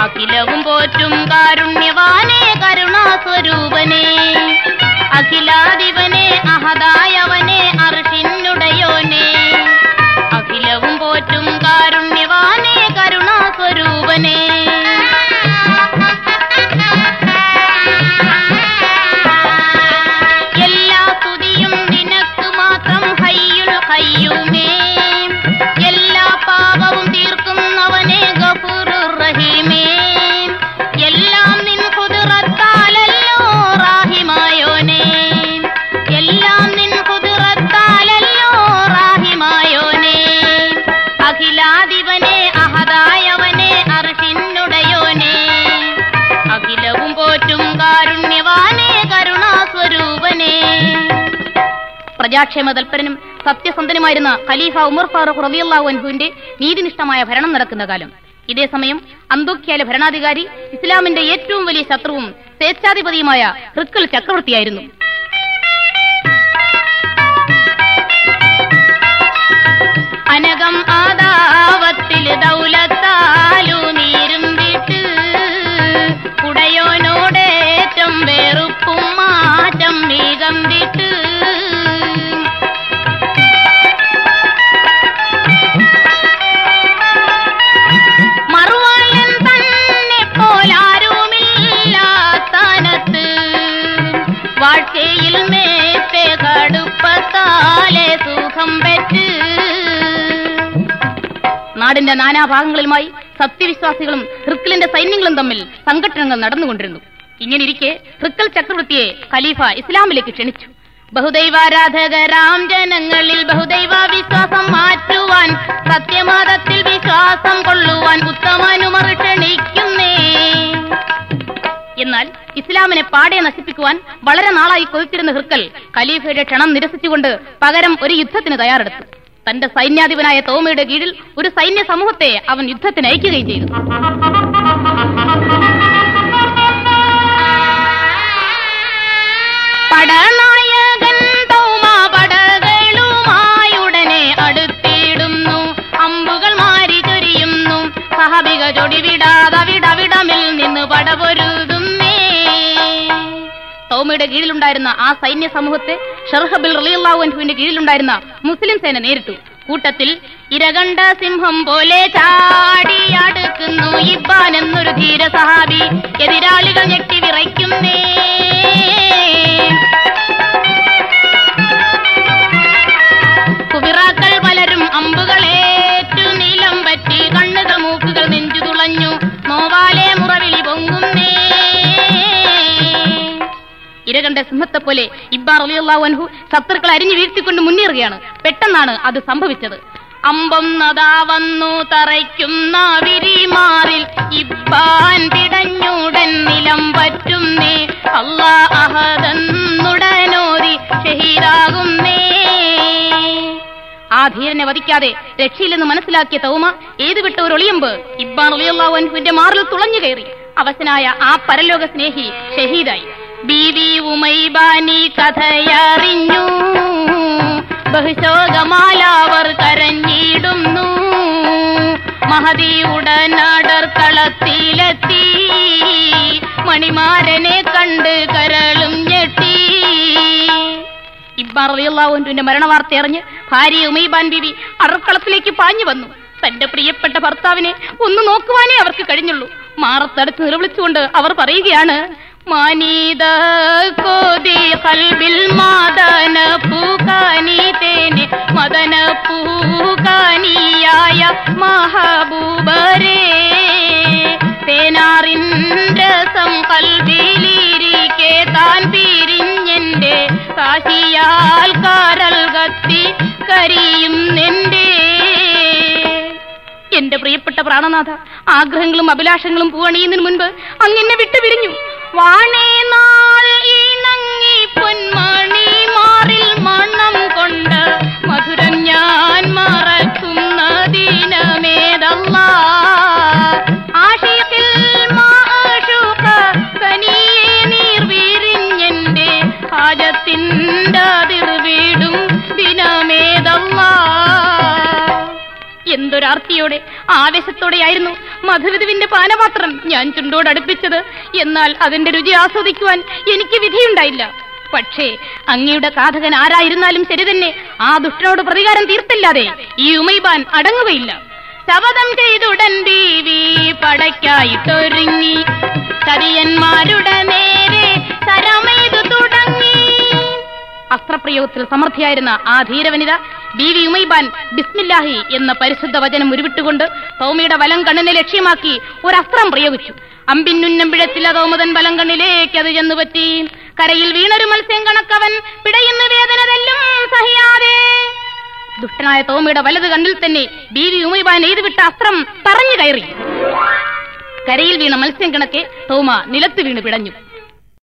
അഖിലവും പോറ്റും കാരുണ്യവാനേ കരുണാസ്വരൂപനേ അഖിലാധിപനെ അഹദായവനെ അർഷിനുടയോനെ അഖിലവും പോറ്റും കാരുണ്യവാനേ കരുണാസ്വരൂപനേ എല്ലാ സ്തുതിയും നിനക്ക് മാത്രം ഹയ്യുൽ ഹയ്യൂമേ എല്ലാ പാപവും തീർക്കുന്നവനെ ഗഫൂറുർ റഹീമേ എല്ലാം നിൻ കുതിറത്താലല്ലോ റാഹിമായോനെ എല്ലാം നിൻ കുതിറത്താലല്ലോ റാഹിമായോനെ അഖിലാധിപനെ അഹദായവനെ അർഷിനുടയോനെ അഖിലവും പോറ്റും കാരുണ്യവാനേ കരുണാസ്വരൂപനേ പ്രജാക്ഷേമ തൽപരനും സത്യസന്ധനുമായിരുന്ന ഖലീഫ ഉമർ ഫാറൂഖ് റളിയല്ലാഹു അൻഹുവിന്റെ നീതിനിഷ്ഠമായ ഭരണം നടക്കുന്ന കാലം ഇതേ സമയം അന്തോക്യാലെ ഭരണാധികാരി ഇസ്ലാമിന്റെ ഏറ്റവും വലിയ ശത്രുവും സ്വേച്ഛാധിപതിയുമായ ഹൃക്കൽ ചക്രവർത്തിയായിരുന്നു അനകം ആദാവത്തിൽ ദൗലത്താലു നീരും വിട്ട് കുടയോനോടേറ്റം വെറുപ്പും മാറ്റം വേഗം വിട്ട് മറുവാളൻ തന്നെ പോലാരുമില്ല സ്ഥാനത്ത് വാഴ്ചയിൽ മേത്തെ കടുപ്പത്താലെ സുഖം പെറ്റ് നാടിന്റെ നാനാഭാഗങ്ങളിലുമായി സത്യവിശ്വാസികളും ഹൃക്കലിന്റെ സൈന്യങ്ങളും തമ്മിൽ സംഘട്ടനങ്ങൾ നടന്നുകൊണ്ടിരുന്നു ഇങ്ങനിരിക്കെ ഹൃക്കൽ ചക്രവർത്തിയെ ഖലീഫ ഇസ്ലാമിലേക്ക് ക്ഷണിച്ചു ബഹുദൈവാരാധകരാം ജനങ്ങളിൽ ബഹുദൈവ വിശ്വാസം മാറ്റുവാൻ സത്യമതത്തിൽ വിശ്വാസം കൊള്ളുവാൻ ഉത്തമനുമർ ക്ഷണിക്കുന്നേ എന്നാൽ ഇസ്ലാമിനെ പാടെ നശിപ്പിക്കുവാൻ വളരെ നാളായി കൊതിച്ചിരുന്ന ഹൃക്കൽ ഖലീഫയുടെ ക്ഷണം നിരസിച്ചുകൊണ്ട് പകരം ഒരു യുദ്ധത്തിന് തയ്യാറെടുത്തു തന്റെ സൈന്യാധിപനായ തോമയുടെ കീഴിൽ ഒരു സൈന്യ സമൂഹത്തെ അവൻ യുദ്ധത്തിന് അയക്കുകയും ചെയ്തു പടനായകൻ തൗമ പടകളുമായുടനെ അടുത്തിടുന്നു അമ്പുകൾ മാരി ചൊരിയുന്നു സഹബിക ചൊടിവിടാതെ വിടവിടമിൽ നിന്ന് പടപൊരുതുന്നേ തൗമയുടെ കീഴിലുണ്ടായിരുന്ന ആ സൈന്യ സമൂഹത്തെ ഷർഹബിൽ റളിയല്ലാഹു അൻഹുവിന്റെ കീഴിലുണ്ടായിരുന്ന മുസ്ലിം സേന നേരിട്ടു കൂട്ടത്തിൽ ഇരകണ്ട സിംഹം പോലെ ചാടി അടുക്കുന്നു ഇബ്ബാൻ എന്നൊരു ധീര സഹാബി എതിരാളികൾ ഞെട്ടി വിറയ്ക്കുന്നേ കുവിറാക്കൾ പലരും അമ്പുകളേറ്റു നീലം പറ്റി കണ്ണുകൾ മൂക്കുകൾ നെഞ്ചു തുളഞ്ഞു നോവാലെ മുറവിളി പൊങ്ങുന്നേ ഇരകണ്ട സിംഹത്തെ പോലെ ഇബ്ബാർ അലിയല്ലാഹു അൻഹു ശത്രുക്കൾ അരിഞ്ഞു വീഴ്ത്തിക്കൊണ്ട് മുന്നേറുകയാണ് പെട്ടെന്നാണ് അത് സംഭവിച്ചത് അമ്പം നദാ വന്നു തറയ്ക്കുന്ന വിരിമാറിൽ ഇബ്ബാൻ പിടഞ്ഞുടൻ നിലം പറ്റുന്നേ അല്ലാ അഹദന്നുടനോതി ഷഹീദാകുന്നേ ആ ധീരനെ വധിക്കാതെ രക്ഷയില്ലെന്ന് മനസ്സിലാക്കിയ തൗമ ഏത് വിട്ട ഒരു ഒളിയമ്പ് ഇബ്ബാൻ ഒളിയല്ലാഹു അൻഹുവിന്റെ മാറിൽ തുളഞ്ഞു കയറി അവശനായ ആ പരലോക സ്നേഹി ഷഹീദായി ബീവി ഉമൈബാനി കഥയറിഞ്ഞു ബഹുശോകമാലാവർ കരഞ്ഞിടുന്നു മഹതി ഉടനടർ കളത്തിലെത്തി മണിമാരനെ കണ്ട് കരളും ഞെട്ടി ഇബ്ബാർ റളിയല്ലാഹുവിന്റെ മരണവാർത്ത അറിഞ്ഞ് ഭാര്യ ഉമൈബാൻ ബിവി അറക്കളത്തിലേക്ക് പാഞ്ഞു വന്നു തന്റെ പ്രിയപ്പെട്ട ഭർത്താവിനെ ഒന്ന് നോക്കുവാനേ അവർക്ക് കഴിഞ്ഞുള്ളൂ മാറത്തടുത്ത് നിലവിളിച്ചുകൊണ്ട് അവർ പറയുകയാണ് മാനീത കോതി കൽബിൽ മാദന പൂക്കാനി തേനെ മദന പൂക്കാനിയായ മഹബൂബരേ തേനാറിൻ രസം കൽബിലിരിക്കെ താൻ പിരിഞ്ഞെന്റെ കാശിയാൽ കാരൽ കത്തി കരിയും നിന്റെ എന്റെ പ്രിയപ്പെട്ട പ്രാണനാഥ ആഗ്രഹങ്ങളും അഭിലാഷങ്ങളും പൂവണിയുന്നതിന് മുൻപ് അങ്ങനെ വിട്ടുപിരിഞ്ഞു വാണേ നാൾ ഇണങ്ങി പൊന്മണി മാറിൽ മണം കൊണ്ട് മധുരം ഞാൻ മറക്കുന്ന ദിനമേതല്ല ആഷിഖിൽ മാഷുഖ കനിയെ നീർ വിരിഞ്ഞെന്റെ ഹാജത്തിന്റെ അതിർ വീടും ദിനമേതല്ല എന്തൊരാർത്തിയോടെ ആവേശത്തോടെയായിരുന്നു മധുവിധുവിന്റെ പാനപാത്രം ഞാൻ ചുണ്ടോട് അടുപ്പിച്ചത് എന്നാൽ അതിന്റെ രുചി ആസ്വദിക്കുവാൻ എനിക്ക് വിധിയുണ്ടായില്ല പക്ഷേ അങ്ങയുടെ കാഥകൻ ആരായിരുന്നാലും ശരി തന്നെ ആ ദുഷ്ടനോട് പ്രതികാരം തീർത്തില്ലാതെ ഈ ഉമൈബാൻ അടങ്ങുകയില്ല ശപഥം ചെയ്തുടൻ ബീവി പടയ്ക്കായിട്ടൊരുങ്ങി ചതിയന്മാരുടെ നേരെ തരമെയ്തു തുടങ്ങി അസ്ത്രപ്രയോഗത്തിൽ സമർത്ഥിയായിരുന്ന ആ ധീരവനിത ബി വി ഉമൈബാൻ ബിസ്മില്ലാഹി എന്ന പരിശുദ്ധ വചനം ഉരുവിട്ടുകൊണ്ട് തൗമിയുടെ വലം കണ്ണിനെ ലക്ഷ്യമാക്കി ഒരു അസ്ത്രം പ്രയോഗിച്ചു അമ്പിന്നുന്നം പിഴച്ചില്ല തോമതൻ വലം കണ്ണിലേക്ക് അത് ചെന്നു പറ്റി കരയിൽ വീണൊരു മത്സ്യം കണക്കവൻ പിടയുന്ന വേദന തെല്ലും സഹിയാതെ ദുഷ്ടനായ തോമയുടെ വലത് കണ്ണിൽ തന്നെ ബി വി ഉമൈബാൻ എയ്തുവിട്ട അസ്ത്രം തറഞ്ഞു കയറി കരയിൽ വീണ മത്സ്യം കണക്കെ തോമ നിലത്ത് വീണ് പിടഞ്ഞു